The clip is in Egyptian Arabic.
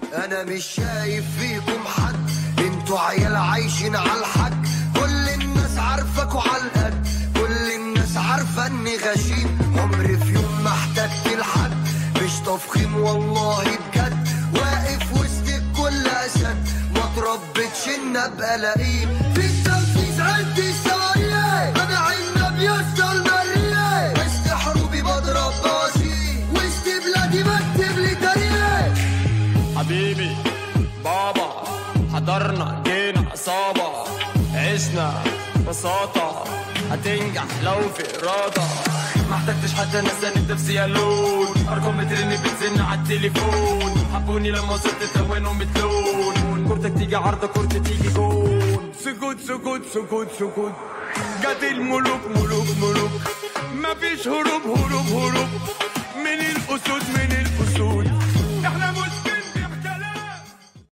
انا مش شايف فيكم حد انتوا عيال عايشين على الحق كل الناس عارفك وعلى القد كل الناس عارفه اني غشيم عمري في يوم ما احتجت لحد مش تفخيم والله بجد واقف وسط الكل اسد ما تربتش ان ابقى لئيم في التنفيذ عندي سوايا انا عنب يسطا المريه وسط حروبي بضرب بازي وسط بلادي بكتب لي تاريخ حبيبي بابا حضرنا جينا عصابة عشنا بساطة هتنجح لو في إرادة ما احتجتش حتى ناس انت في سيالون ارقام بترن بتزن على التليفون حبوني لما وصلت تلونهم بتلون كورتك تيجي عارضة كورتي تيجي جون سكوت سكوت سكوت سكوت جت الملوك ملوك ملوك مفيش هروب هروب هروب من الاسود من الاسود